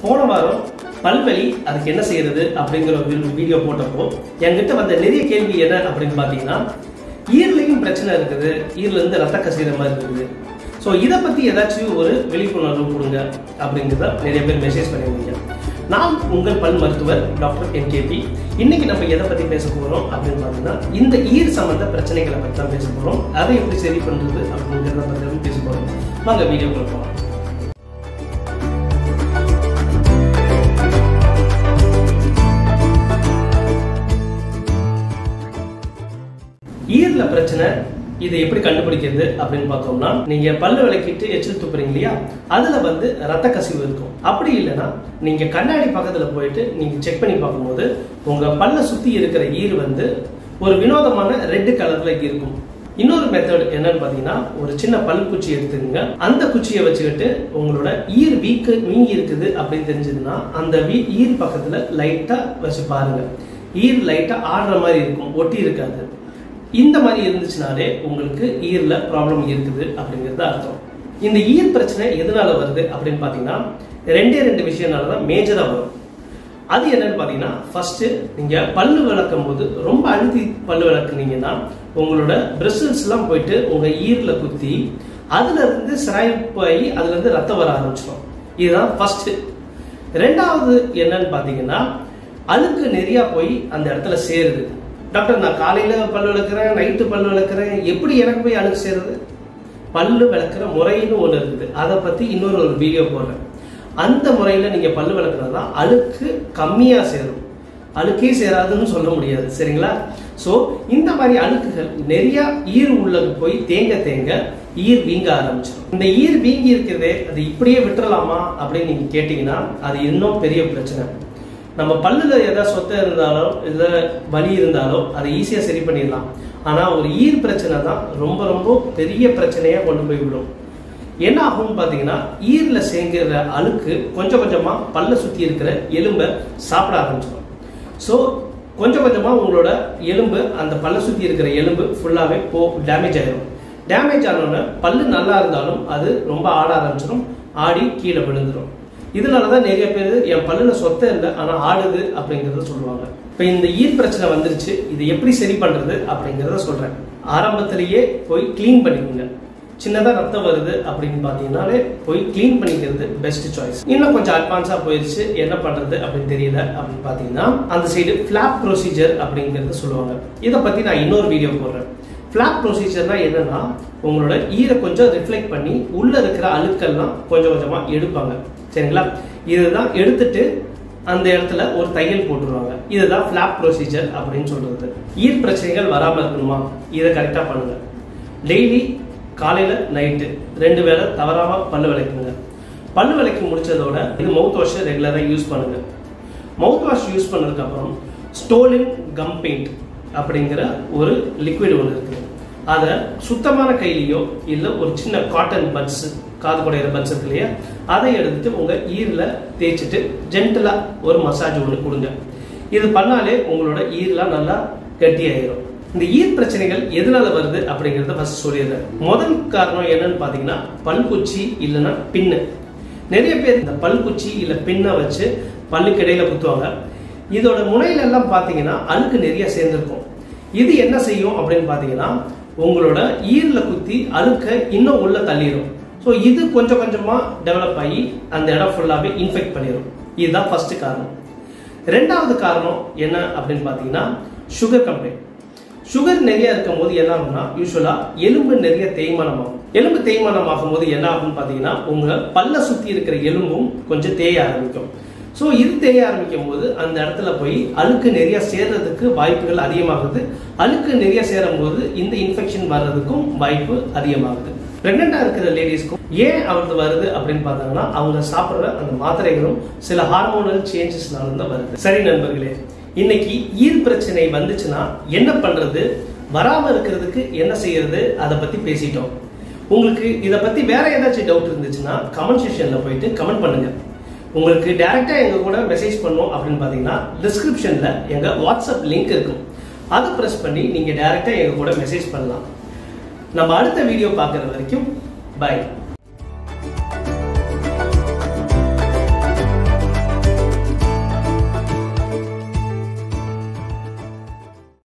போன வாரம் பல்வலி அதுக்கு என்ன செய்யறது அப்படிங்கிற ஒரு வீடியோ போட்டப்போ என்கிட்ட வந்த நிறைய கேள்வி என்ன அப்படின்னு பார்த்தீங்கன்னா ஈரலையும் பிரச்சனை இருக்குது ஈரல இருந்து ரத்த கசிகிற மாதிரி இருக்குது ஸோ இதை பற்றி ஏதாச்சும் ஒரு விழிப்புணர்வு கொடுங்க அப்படிங்கிறத நிறைய பேர் மெசேஜ் பண்ணியிருந்தீங்க நான் உங்கள் பல் மருத்துவர் டாக்டர் என்கேபி இன்னைக்கு நம்ம எதை பற்றி பேச போகிறோம் அப்படின்னு பார்த்தீங்கன்னா இந்த ஈர் சம்பந்த பிரச்சனைகளை பற்றி தான் பேச போகிறோம் அதை எப்படி சரி பண்ணுறது அப்படிங்கிறத பற்றி தான் பேச போகிறோம் வாங்க வீடியோக்குள்ள போகலாம் ஈரல பிரச்சனை இதை எப்படி கண்டுபிடிக்கிறது அப்படின்னு பார்த்தோம்னா நீங்க பல்லு விளக்கிட்டு எச்சில் துப்புறீங்க இல்லையா அதுல வந்து ரத்த கசிவு இருக்கும் அப்படி இல்லைன்னா நீங்க கண்ணாடி பக்கத்துல போயிட்டு நீங்க செக் பண்ணி பார்க்கும்போது உங்க பல்ல சுத்தி இருக்கிற ஈர் வந்து ஒரு வினோதமான ரெட் கலர்ல இருக்கும் இன்னொரு மெத்தட் என்னன்னு பாத்தீங்கன்னா ஒரு சின்ன பல் குச்சி எடுத்துக்கங்க அந்த குச்சியை வச்சுக்கிட்டு உங்களோட ஈர் வீக்கு வீங்கி இருக்குது அப்படின்னு தெரிஞ்சதுன்னா அந்த வீ ஈர் பக்கத்துல லைட்டா வச்சு பாருங்க ஈர் லைட்டா ஆடுற மாதிரி இருக்கும் ஒட்டி இருக்காது இந்த மாதிரி இருந்துச்சுனாலே உங்களுக்கு ஈர்ல ப்ராப்ளம் இருக்குது அப்படிங்கிறது அர்த்தம் இந்த ஈர் பிரச்சனை எதனால வருது அப்படின்னு பார்த்தீங்கன்னா ரெண்டே ரெண்டு விஷயம்னால தான் மேஜராக வரும் அது என்னன்னு பார்த்தீங்கன்னா ஃபர்ஸ்ட் நீங்க பல்லு விளக்கும் போது ரொம்ப அழுத்தி பல்லு விளக்குனீங்கன்னா உங்களோட பிரிசில்ஸ் எல்லாம் போயிட்டு உங்க ஈர்ல குத்தி அதுல இருந்து சிராய்ப்பாகி அதுல இருந்து ரத்தம் வர ஆரம்பிச்சிடும் இதுதான் ஃபர்ஸ்ட் ரெண்டாவது என்னன்னு பார்த்தீங்கன்னா அழுக்கு நிறைய போய் அந்த இடத்துல சேருது டாக்டர் நான் காலையில பல்லு விளக்குறேன் நைட்டு பல்லு விளக்குறேன் எப்படி எனக்கு போய் அழுக்கு சேருது பல்லு விளக்குற முறைன்னு ஒன்று இருக்குது அதை பத்தி இன்னொரு ஒரு வீடியோ போடுறேன் அந்த முறையில் நீங்கள் பல்லு விளக்குறது தான் அழுக்கு கம்மியாக சேரும் அழுக்கே சேராதுன்னு சொல்ல முடியாது சரிங்களா ஸோ இந்த மாதிரி அழுக்குகள் நிறைய ஈர் உள்ள போய் தேங்க தேங்க ஈர் வீங்க ஆரம்பிச்சிடும் இந்த ஈர் வீங்கி இருக்கிறதே அது இப்படியே விட்டுறலாமா அப்படின்னு நீங்கள் கேட்டிங்கன்னா அது இன்னும் பெரிய பிரச்சனை நம்ம பல்லுல ஏதாவது சொத்தை இருந்தாலோ இல்லை வலி இருந்தாலோ அதை ஈஸியாக சரி பண்ணிடலாம் ஆனால் ஒரு ஈர் பிரச்சனை தான் ரொம்ப ரொம்ப பெரிய பிரச்சனையாக கொண்டு போய் விடும் என்ன ஆகும்னு பார்த்தீங்கன்னா ஈரில் சேர்க்கிற அழுக்கு கொஞ்சம் கொஞ்சமாக பல்ல சுற்றி இருக்கிற எலும்பை சாப்பிட ஆரம்பிச்சிடும் ஸோ கொஞ்சம் கொஞ்சமாக உங்களோட எலும்பு அந்த பல்ல சுற்றி இருக்கிற எலும்பு ஃபுல்லாகவே போ டேமேஜ் ஆயிடும் டேமேஜ் ஆனோடனே பல்லு நல்லா இருந்தாலும் அது ரொம்ப ஆட ஆரம்பிச்சிடும் ஆடி கீழே விழுந்துடும் இதனால தான் நிறைய பேர் என் பல்லில் சொத்தை இல்லை ஆனால் ஆடுது அப்படிங்கிறத சொல்லுவாங்க இப்போ இந்த ஈர் பிரச்சனை வந்துருச்சு இது எப்படி சரி பண்ணுறது அப்படிங்கிறத சொல்கிறேன் ஆரம்பத்திலேயே போய் க்ளீன் பண்ணிக்கோங்க சின்னதாக ரத்தம் வருது அப்படின்னு பார்த்தீங்கன்னாலே போய் க்ளீன் பண்ணிக்கிறது பெஸ்ட் சாய்ஸ் இன்னும் கொஞ்சம் அட்வான்ஸாக போயிடுச்சு என்ன பண்ணுறது அப்படின்னு தெரியல அப்படின்னு பார்த்தீங்கன்னா அந்த சைடு ஃப்ளாப் ப்ரொசீஜர் அப்படிங்கிறது சொல்லுவாங்க இதை பற்றி நான் இன்னொரு வீடியோ போடுறேன் ஃப்ளாப் ப்ரொசீஜர்னா என்னன்னா உங்களோட ஈரை கொஞ்சம் ரிஃப்ளெக்ட் பண்ணி உள்ள இருக்கிற அழுக்கெல்லாம் கொஞ்சம் கொஞ்சமாக எடுப்பாங்க சரிங்களா இதுதான் எடுத்துட்டு அந்த இடத்துல ஒரு தையல் போட்டுருவாங்க இதுதான் ஃப்ளாப் ப்ரொசீஜர் அப்படின்னு சொல்றது ஈர் பிரச்சனைகள் வராமல் இருக்கணுமா இதை கரெக்டாக பண்ணுங்க டெய்லி காலையில் நைட்டு ரெண்டு வேளை தவறாமல் பல்லு விளக்குங்க பல்லு விளக்கி முடிச்சதோட இது மவுத் வாஷை ரெகுலராக யூஸ் பண்ணுங்க மவுத் வாஷ் யூஸ் பண்ணதுக்கப்புறம் ஸ்டோலின் கம் பெயிண்ட் அப்படிங்கிற ஒரு லிக்விட் ஒன்று இருக்குது அதை சுத்தமான கையிலையோ இல்லை ஒரு சின்ன காட்டன் பட்ஸ் காது குடையிற பட்ஸ் இருக்கு இல்லையா அதை எடுத்துட்டு உங்கள் ஈரில் தேய்ச்சிட்டு ஜென்டலாக ஒரு மசாஜ் ஒன்று கொடுங்க இது பண்ணாலே உங்களோட ஈரெலாம் நல்லா கட்டியாயிரும் இந்த ஈர் பிரச்சனைகள் எதனால வருது அப்படிங்கிறத ஃபர்ஸ்ட் சொல்லிடுறேன் முதல் காரணம் என்னன்னு பார்த்தீங்கன்னா பல்குச்சி இல்லைன்னா பின்னு நிறைய பேர் இந்த பல்குச்சி இல்லை பின்னை வச்சு பல்லுக்கு இடையில குத்துவாங்க இதோட முனையில எல்லாம் பார்த்தீங்கன்னா அழுக்கு நிறைய சேர்ந்துருக்கும் இது என்ன செய்யும் அப்படின்னு பார்த்தீங்கன்னா உங்களோட ஈரில் குத்தி அழுக்க இன்னும் உள்ள தள்ளிடும் ஸோ இது கொஞ்சம் கொஞ்சமாக டெவலப் ஆகி அந்த இடம் ஃபுல்லாகவே இன்ஃபெக்ட் பண்ணிடும் இதுதான் ஃபர்ஸ்ட் காரணம் ரெண்டாவது காரணம் என்ன அப்படின்னு பார்த்தீங்கன்னா சுகர் கம்ப்ளைண்ட் சுகர் நிறைய இருக்கும் போது என்ன ஆகும்னா யூஸ்வலா எலும்பு நிறைய தேய்மானம் ஆகும் எலும்பு தேய்மானம் ஆகும் போது என்ன ஆகும்னு பார்த்தீங்கன்னா உங்க பல்ல சுத்தி இருக்கிற எலும்பும் கொஞ்சம் தேய ஆரம்பிக்கும் ஸோ இது தேய ஆரம்பிக்கும் போது அந்த இடத்துல போய் அழுக்கு நிறைய சேர்றதுக்கு வாய்ப்புகள் அதிகமாகுது அழுக்கு நிறைய சேரும் போது இந்த இன்ஃபெக்ஷன் வர்றதுக்கும் வாய்ப்பு அதிகமாகுது பிரெக்னெண்டா இருக்கிற லேடிஸ்க்கும் ஏன் அவரது வருது அப்படின்னு பார்த்தாங்கன்னா அவங்க சாப்பிட்ற அந்த மாத்திரைகளும் சில ஹார்மோனல் சேஞ்சஸ்னால தான் வருது சரி நண்பர்களே இன்னைக்கு ஈர் பிரச்சனை வந்துச்சுன்னா என்ன பண்றது வராம இருக்கிறதுக்கு என்ன செய்யறது அதை பத்தி பேசிட்டோம் உங்களுக்கு இதை பத்தி வேற ஏதாச்சும் டவுட் இருந்துச்சுன்னா கமெண்ட் செக்ஷன்ல போயிட்டு கமெண்ட் பண்ணுங்க உங்களுக்கு டைரக்டா எங்க கூட மெசேஜ் பண்ணோம் அப்படின்னு பாத்தீங்கன்னா டிஸ்கிரிப்ஷன்ல எங்க வாட்ஸ்அப் லிங்க் இருக்கும் அதை ப்ரெஸ் பண்ணி நீங்க டைரக்டா எங்க கூட மெசேஜ் பண்ணலாம் நம்ம அடுத்த வீடியோ பார்க்குற வரைக்கும் பை